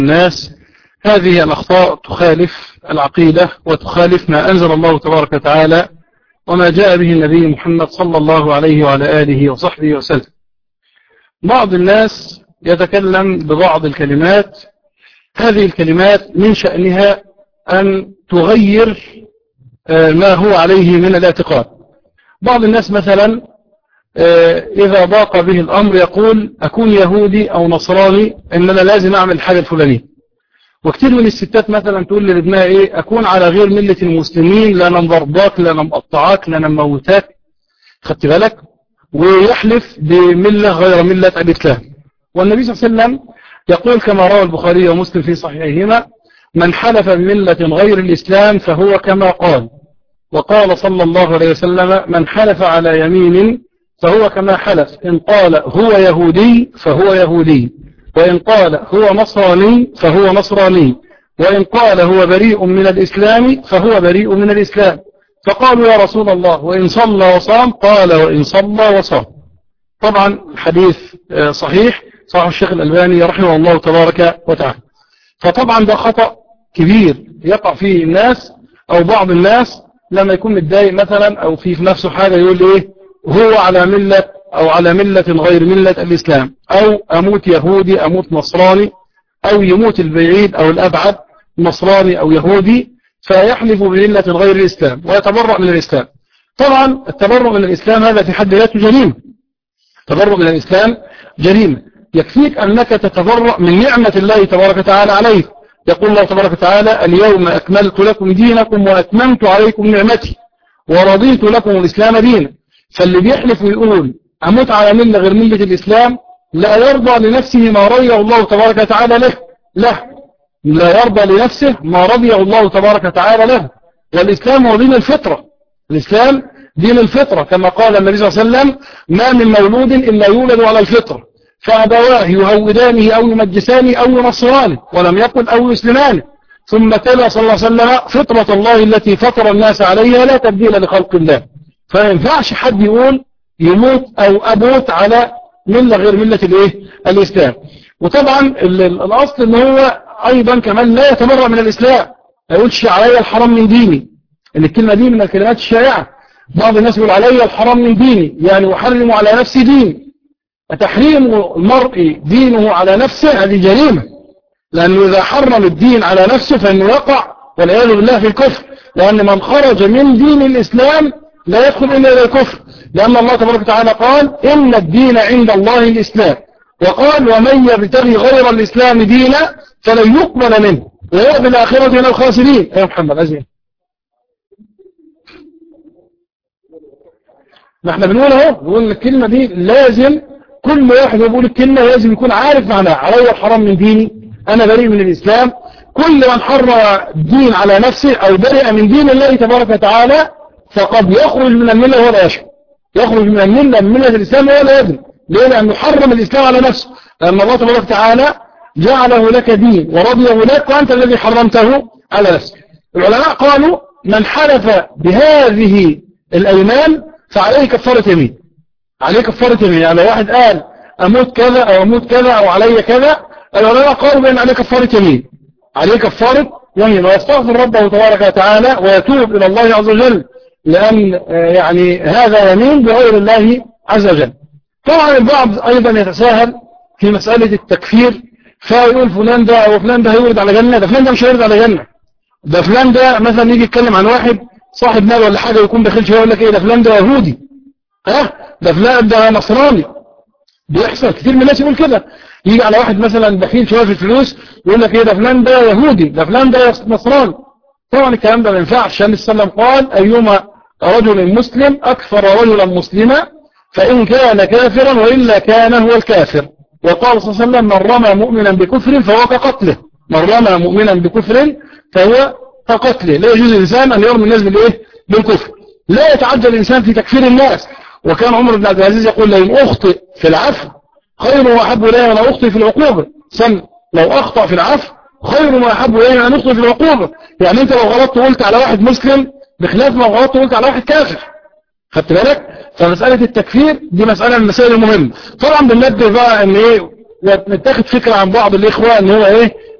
الناس هذه الأخطاء تخالف العقيدة وتخالف ما أنزل الله تبارك وتعالى وما جاء به النبي محمد صلى الله عليه وعلى آله وصحبه وسلم بعض الناس يتكلم ببعض الكلمات هذه الكلمات من شأنها أن تغير ما هو عليه من الاعتقاد بعض الناس مثلا إذا ضاق به الأمر يقول أكون يهودي أو نصراني إن أنا لازم أعمل الحاجة الفلانية وكتير من الستات مثلا تقول لابنها إيه أكون على غير ملة المسلمين لا أنا مضرباك لا أنا مقطعاك لا أنا موتاك خدت بالك ويحلف بملة غير ملة الإسلام والنبي صلى الله عليه وسلم يقول كما روى البخاري ومسلم في صحيحهما من حلف بملة غير الإسلام فهو كما قال وقال صلى الله عليه وسلم من حلف على يمين فهو كما حلف إن قال هو يهودي فهو يهودي وإن قال هو نصراني فهو نصراني وإن قال هو بريء من الإسلام فهو بريء من الإسلام فقالوا يا رسول الله وإن صلى وصام قال وإن صلى وصام طبعا حديث صحيح صحيح الشيخ الألباني رحمه الله تبارك وتعالى فطبعا ده خطأ كبير يقع فيه الناس أو بعض الناس لما يكون متضايق مثلا أو في في نفسه حاجة يقول إيه هو على ملة أو على ملة غير ملة الإسلام أو أموت يهودي أموت نصراني أو يموت البعيد أو الأبعد نصراني أو يهودي فيحلف بملة غير الإسلام ويتبرأ من الإسلام طبعا التبرؤ من الإسلام هذا في حد ذاته جريمة التبرؤ من الإسلام جريمة يكفيك أنك تتبرأ من نعمة الله تبارك وتعالى عليك يقول الله تبارك وتعالى اليوم أكملت لكم دينكم وأتممت عليكم نعمتي ورضيت لكم الإسلام دينا فاللي بيحلف ويقول أموت على ملة غير ملة الإسلام لا يرضى لنفسه ما رضيه الله تبارك وتعالى له له لا يرضى لنفسه ما رضيه الله تبارك وتعالى له والإسلام هو دين الفطرة الإسلام دين الفطرة كما قال النبي صلى الله عليه وسلم ما من مولود إلا يولد على الفطرة فأبواه يهودانه أو يمجسانه أو ينصرانه ولم يقل أو يسلمانه ثم تلا صلى الله عليه وسلم فطرة الله التي فطر الناس عليها لا تبديل لخلق الله فما ينفعش حد يقول يموت أو أموت على ملة غير ملة الايه الإسلام وطبعا الأصل ان هو أيضا كمان لا يتبرع من الإسلام ما يقولش علي الحرام من ديني ان الكلمة دي من الكلمات الشائعة بعض الناس يقول علي الحرام من ديني يعني أحرم على نفسي ديني فتحريم المرء دينه على نفسه هذه جريمة لأنه إذا حرم الدين على نفسه فإنه يقع والعياذ بالله في الكفر لأن من خرج من دين الإسلام لا يدخل إلا إلى الكفر لأن الله تبارك وتعالى قال إن الدين عند الله الإسلام وقال ومن يبتغي غير الإسلام دينا فلن يقبل منه وهو بالآخرة من الخاسرين يا محمد أزين ما احنا بنقول اهو بنقول الكلمة دي لازم كل واحد يقول الكلمة لازم يكون عارف معناها علي الحرام من ديني أنا بريء من الإسلام كل من حرم الدين على نفسه أو برئ من دين الله تبارك وتعالى فقد يخرج من الملة ولا يشعر يخرج من الملة من ملة الإسلام ولا يدري ليه لأنه حرم الإسلام على نفسه لأن الله تبارك وتعالى جعله لك دين ورضيه لك وأنت الذي حرمته على نفسك العلماء قالوا من حلف بهذه الأيمان فعليه كفارة يمين عليه كفارة يمين يعني واحد قال أموت كذا أو أموت كذا أو علي كذا العلماء قالوا بأن عليه كفارة يمين عليه كفارة يمين ويستغفر ربه تبارك وتعالى ويتوب إلى الله عز وجل لأن يعني هذا يمين بغير الله عز وجل طبعا البعض أيضا يتساهل في مسألة التكفير فيقول فلان ده أو فلان ده هيورد على جنة ده فلان ده مش هيورد على جنة ده فلان ده مثلا يجي يتكلم عن واحد صاحب مال ولا حاجة يكون داخل شوية يقول لك ايه ده فلان ده يهودي ها ده فلان ده نصراني بيحصل كتير من الناس يقول كده يجي على واحد مثلا بخيل شوية في الفلوس يقول لك ايه ده فلان ده يهودي ده فلان ده نصراني طبعا الكلام ده ما ينفعش النبي صلى الله عليه وسلم قال أيما رجل مسلم أكثر رجلا مسلما فإن كان كافرا وإلا كان هو الكافر وقال صلى الله عليه وسلم من رمى مؤمنا بكفر فهو كقتله من رمى مؤمنا بكفر فهو كقتله لا يجوز الإنسان أن يرمي الناس بالإيه بالكفر لا يتعجل الإنسان في تكفير الناس وكان عمر بن عبد العزيز يقول لئن أخطئ في العفو خير وأحب إليه من أخطئ في العقوبة سن لو أخطأ في العفو خير ما أحب إليه أن أخطئ في العقوبة يعني أنت لو غلطت وقلت على واحد مسلم بخلاف ما غلطت وقلت على واحد كافر خدت بالك فمسألة التكفير دي مسألة من المسائل المهمة طبعا بننبه بقى ان ايه نتاخد فكرة عن بعض الاخوة ان هو ايه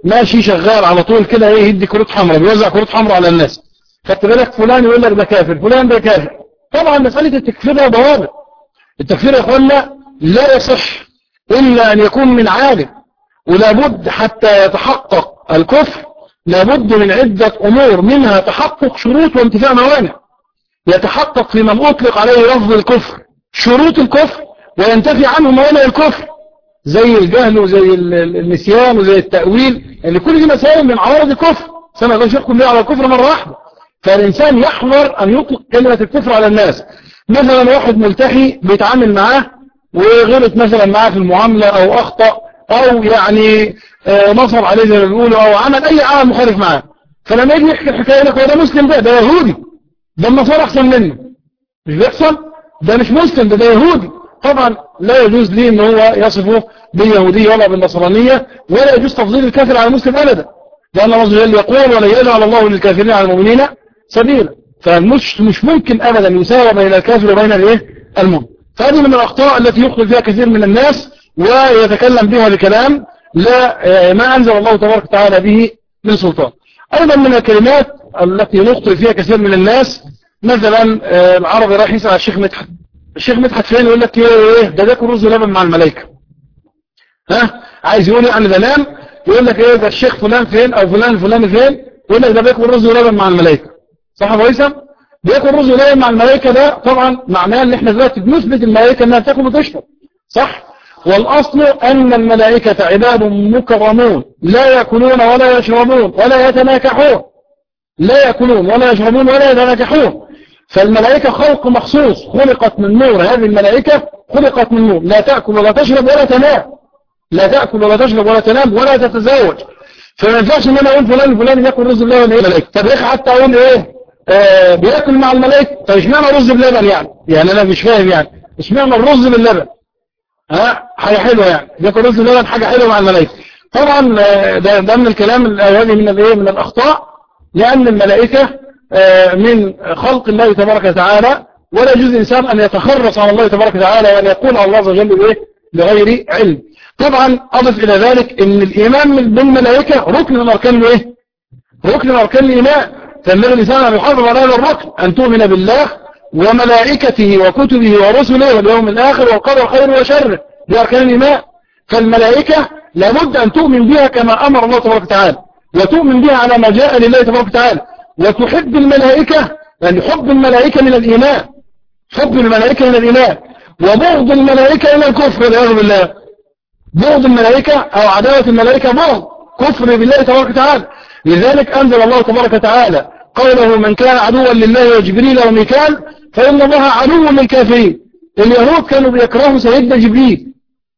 ماشي شغال على طول كده ايه يدي كروت حمراء بيوزع كروت حمراء على الناس خدت بالك فلان يقول لك ده كافر فلان ده كافر طبعا مسألة التكفير لها ضوابط التكفير يا اخوانا لا يصح إلا أن يكون من عالم ولابد حتى يتحقق الكفر لابد من عدة أمور منها تحقق شروط وانتفاء موانع يتحقق في من أطلق عليه لفظ الكفر شروط الكفر وينتفي عنه موانع الكفر زي الجهل وزي النسيان وزي التأويل يعني كل دي مسائل من عوارض الكفر سنة الله يحكم بها على الكفر مرة واحدة فالإنسان يحذر أن يطلق كلمة الكفر على الناس مثلا واحد ملتحي بيتعامل معاه وغلط مثلا معاه في المعاملة أو أخطأ أو يعني نصر عليه زي ما بيقولوا أو عمل أي عمل مخالف معاه فلما يجي يحكي الحكاية لك هو ده مسلم ده ده يهودي ده النصارى أحسن منه مش بيحصل ده مش مسلم ده ده يهودي طبعا لا يجوز ليه ان هو يصفه باليهودية ولا بالنصرانية ولا يجوز تفضيل الكافر على المسلم أبدا لأن الله عز وجل يقول ولا يجعل الله للكافرين على المؤمنين سبيلا فمش مش ممكن أبدا يساوى بين الكافر وبين الايه المؤمن فهذه من الأخطاء التي يخطئ فيها كثير من الناس ويتكلم بها بكلام لا ما أنزل الله تبارك وتعالى به من سلطان أيضا من الكلمات التي نخطئ فيها كثير من الناس مثلا العربي راح يسأل الشيخ مدحت الشيخ مدحت فين يقول لك ايه ده ده رز لبن مع الملائكة ها عايز يقول يعني ده نام يقول لك ايه ده الشيخ فلان فين او فلان فلان فين يقول لك ده بياكل رز ولبن مع الملائكة صح يا ويسم بياكل رز ولبن مع الملائكة ده طبعا معناه ان احنا دلوقتي بنثبت الملائكة انها تاكل وتشرب صح والأصل أن الملائكة عباد مكرمون لا يأكلون ولا يشربون ولا يتناكحون لا يأكلون ولا يشربون ولا يتناكحون فالملائكة خلق مخصوص خلقت من نور هذه الملائكة خلقت من نور لا تأكل ولا تشرب ولا تنام لا تأكل ولا تشرب ولا تنام ولا تتزوج فما ينفعش ان انا اقول فلان فلان ياكل رز بلبن ايه ملائكة طب يا اخي حتى اقول ايه آه بياكل مع الملائكة طب اشمعنى رز بلبن يعني يعني انا مش فاهم يعني اشمعنى الرز باللبن ها حاجة حلوة يعني بياكل رز بلبن حاجة حلوة مع الملائكة طبعا ده, ده من الكلام هذه من الايه من الاخطاء لان الملائكة من خلق الله تبارك وتعالى ولا يجوز الإنسان أن يتخرص على الله تبارك وتعالى وأن يقول على الله عز وجل إيه بغير علم طبعا أضف إلى ذلك أن الإيمان بالملائكة ركن من أركان إيه ركن من أركان الإيمان فالنبي الإنسان أن يحافظ على هذا الركن أن تؤمن بالله وملائكته وكتبه ورسله واليوم الآخر والقدر خير وشر بأركان الإيمان فالملائكة لابد أن تؤمن بها كما أمر الله تبارك وتعالى وتؤمن بها على ما جاء لله تبارك وتعالى وتحب الملائكة لأن حب الملائكة من الإيمان حب الملائكة من الإيمان وبغض الملائكة إلى الكفر والعياذ بالله بغض الملائكة أو عداوة الملائكة بغض كفر بالله تبارك وتعالى لذلك أنزل الله تبارك وتعالى قوله من كان عدوا لله وجبريل وميكال فإن الله عدو للكافرين اليهود كانوا بيكرهوا سيدنا جبريل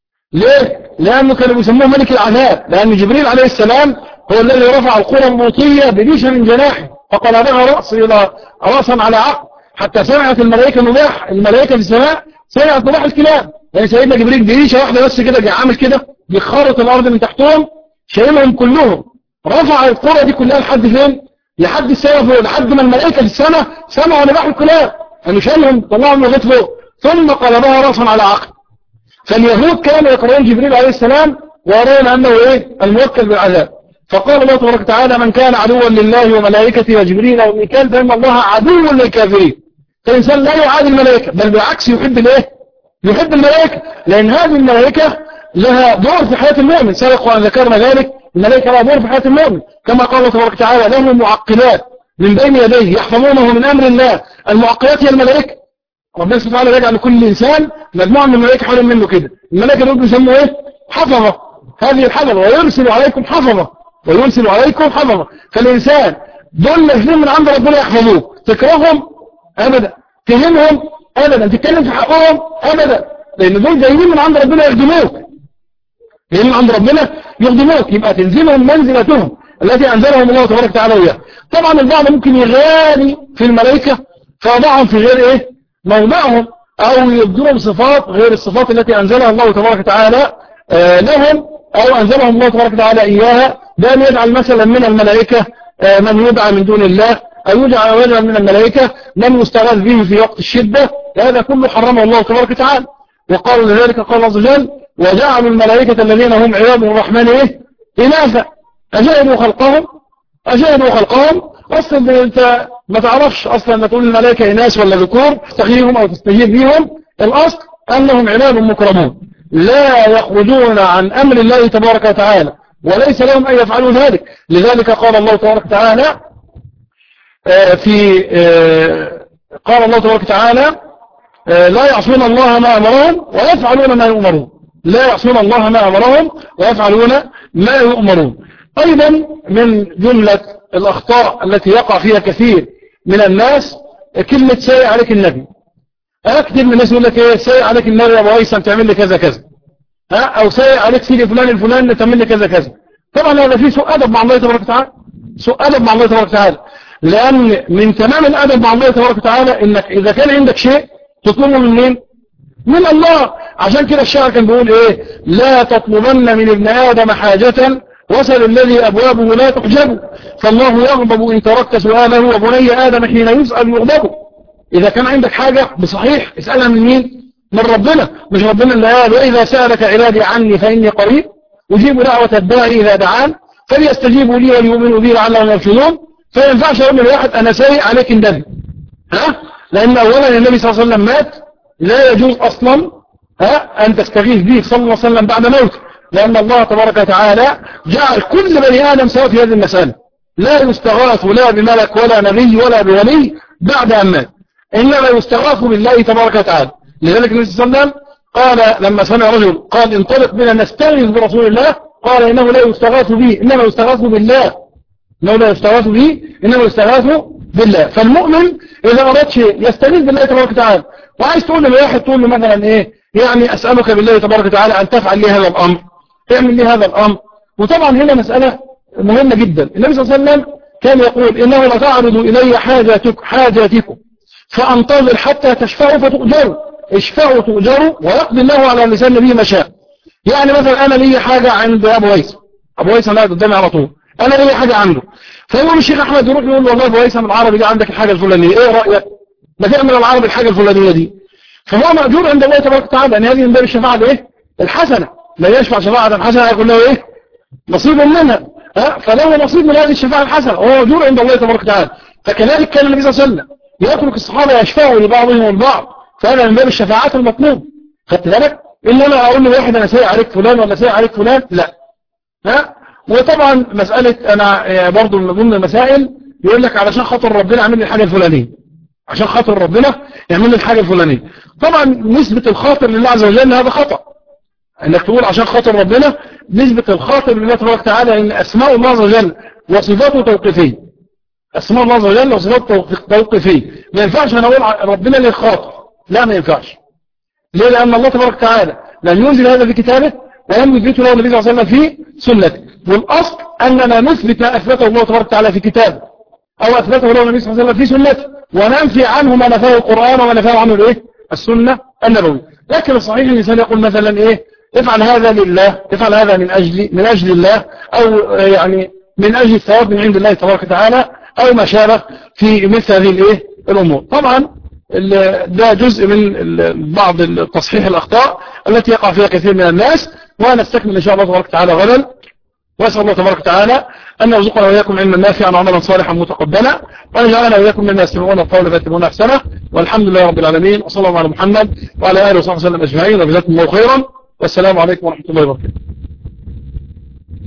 ليه؟ لأنه كانوا بيسموه ملك العذاب لأن جبريل عليه السلام هو الذي رفع القرى اللوطية بريشة من جناحه فقلبها رأس إلى رأسا على عقل حتى سمعت الملائكة نضاح الملائكة في السماء سمعت نضاح الكلاب يعني سيدنا جبريل بريشة واحدة بس كده جاء عامل كده بيخرط الأرض من تحتهم شايلهم كلهم رفع القرى دي كلها لحد فين لحد السماء فوق لحد ما الملائكة في السماء سمعوا نضاح الكلاب يعني شايلهم طلعهم لغايه فوق ثم قلبها رأسا على عقل فاليهود كانوا يقرؤون جبريل عليه السلام ويرون أنه إيه الموكل بالعذاب فقال الله تبارك وتعالى من كان عدوا لله وملائكته وجبريل وميكال فإن الله عدو للكافرين فالإنسان لا يعادي الملائكة بل بالعكس يحب الايه يحب الملائكة لأن هذه الملائكة لها دور في حياة المؤمن سبق وأن ذكرنا ذلك الملائكة لها دور في حياة المؤمن كما قال الله تبارك وتعالى له معقلات من بين يديه يحفظونه من أمر الله المعقلات هي الملائكة ربنا سبحانه وتعالى يجعل لكل إنسان مجموعة من الملائكة حوالين منه كده الملائكة دول بيسموا إيه حفظة هذه الحفظة ويرسل عليكم حفظة ويرسل عليكم حفظة فالإنسان دول نازلين من عند ربنا يحفظوك تكرههم أبدا تهمهم أبدا تتكلم في حقهم أبدا لأن دول جايين من عند ربنا يخدموك جايين من عند ربنا يخدموك يبقى تنزلهم منزلتهم التي أنزلهم الله تبارك وتعالى وياها طبعا البعض ممكن يغالي في الملائكة فيضعهم في غير إيه موضعهم أو يبدلهم صفات غير الصفات التي أنزلها الله تبارك وتعالى آه لهم أو أنزلهم الله تبارك وتعالى إياها بأن يجعل مثلا من الملائكة آه من يدعى من دون الله أو يجعل, أو يجعل من الملائكة من يستغاث به في وقت الشدة هذا كله حرمه الله تبارك وتعالى وقالوا لذلك قال الله عز وجل وجعلوا الملائكة الذين هم عباد الرحمن إيه إناثا أجاهدوا خلقهم أجاهدوا خلقهم أصلا أنت ما تعرفش أصلا ما تقول الملائكة إناس ولا ذكور تستغيهم أو تستجيب بهم الأصل أنهم عباد مكرمون لا يخرجون عن أمر الله تبارك وتعالى وليس لهم أن يفعلوا ذلك لذلك قال الله تبارك وتعالى آه، في آه، قال الله تبارك وتعالى آه، لا يعصون الله ما أمرهم ويفعلون ما يؤمرون لا يعصون الله ما أمرهم ويفعلون ما يؤمرون أيضا من جملة الأخطاء التي يقع فيها كثير من الناس كلمة سيء عليك النبي أكثر من الناس يقول لك ايه سيء عليك النبي يا أبو هيثم تعمل لي كذا كذا ها أو سيء عليك سيدي فلان الفلان تعمل لي كذا كذا طبعا هذا فيه سوء أدب مع الله تبارك وتعالى سوء أدب مع الله تبارك وتعالى لأن من تمام الأدب مع الله تبارك وتعالى إنك إذا كان عندك شيء تطلبه من مين من الله عشان كده الشاعر كان بيقول إيه لا تطلبن من ابن آدم حاجة وصل الذي أبوابه لا تحجب فالله يغضب إن تركت سؤاله وبني آدم حين يسأل يغضب إذا كان عندك حاجة بصحيح اسألها من مين من ربنا مش ربنا اللي قال وإذا سألك عبادي عني فإني قريب أجيب دعوة الداعي إذا دعان فليستجيبوا لي وليؤمنوا بي لعلهم يرشدون فما ينفعش اقول لواحد انا سيء عليك النبي ها لان اولا النبي صلى الله عليه وسلم مات لا يجوز اصلا ها ان تستغيث به صلى الله عليه وسلم بعد موته لان الله تبارك وتعالى جعل كل بني ادم سواء في هذه المساله لا يستغاث لا بملك ولا نبي ولا بولي بعد ان مات انما يستغاث بالله تبارك وتعالى لذلك النبي صلى الله عليه وسلم قال لما سمع رجل قال انطلق بنا نستغيث برسول الله قال انه لا يستغاث به انما يستغاث بالله انه لا يستغاث به انما يستغاث بالله فالمؤمن اذا اراد شيء يستغيث بالله تبارك وتعالى وعايز تقول لواحد تقول له مثلا ايه يعني اسالك بالله تبارك وتعالى ان تفعل لي هذا الامر اعمل لي هذا الامر وطبعا هنا مساله مهمه جدا النبي صلى الله عليه وسلم كان يقول انه لتعرض الي حاجاتك حاجاتكم فانتظر حتى تشفعوا فتؤجروا اشفعوا تؤجروا ويقضي الله على لسان نبيه ما شاء يعني مثلا انا لي حاجه عند ابو ويس ابو ويس قاعد قدامي على طول انا لي حاجة عنده فيقول الشيخ احمد يروح يقول والله ابو هيثم العربي ده عندك الحاجة الفلانية ايه رأيك ما تعمل العربي الحاجة الفلانية دي فهو مأجور عند الله تبارك وتعالى ان هذه من باب الشفاعة ايه الحسنة لا يشفع شفاعة حسنة يقول له ايه نصيب منها ها فله نصيب من هذه الشفاعة الحسنة هو مأجور عند الله تبارك وتعالى فكذلك كان النبي صلى الله عليه وسلم يترك الصحابة يشفعوا لبعضهم البعض فهذا من باب الشفاعات المطلوب خدت بالك إنما أقول لواحد أنا سايق عليك فلان ولا سايق عليك فلان لا ها وطبعا مسألة أنا آه، برضو من ضمن المسائل يقول لك علشان خاطر ربنا عمل لي الحاجة الفلانية عشان خاطر ربنا يعمل لي الحاجة الفلانية طبعا نسبة الخاطر لله عز وجل هذا خطأ انك تقول عشان خاطر ربنا نسبة الخاطر لله تبارك وتعالى ان اسماء الله عز وجل وصفاته توقيفية اسماء الله عز وجل وصفاته توقيفية ما ينفعش انا اقول ربنا ليه خاطر لا ما ينفعش ليه لان الله تبارك وتعالى لن ينزل هذا في كتابه ولم يثبته له النبي صلى الله عليه وسلم في سنته والأصل أننا نثبت ما أثبته الله تبارك وتعالى في كتابه أو أثبته له النبي صلى الله عليه وسلم في سنته وننفي عنه ما نفاه القرآن وما نفاه عنه الإيه؟ السنة النبوية لكن الصحيح الإنسان يقول مثلا إيه افعل هذا لله افعل هذا من أجل من أجل الله أو يعني من أجل الثواب من عند الله تبارك وتعالى أو ما شابه في مثل هذه الإيه الأمور طبعا ده جزء من بعض تصحيح الأخطاء التي يقع فيها كثير من الناس ونستكمل إن شاء الله تبارك وتعالى غدا وأسأل الله تبارك وتعالى أن يرزقنا وإياكم علما نافعا وعملا صالحا متقبلا وأن يجعلنا وإياكم مما يستمعون القول فيتبعون أحسنه والحمد لله رب العالمين وصلى الله على محمد وعلى آله وصحبه وسلم أجمعين وجزاكم الله خيرا والسلام عليكم ورحمة الله وبركاته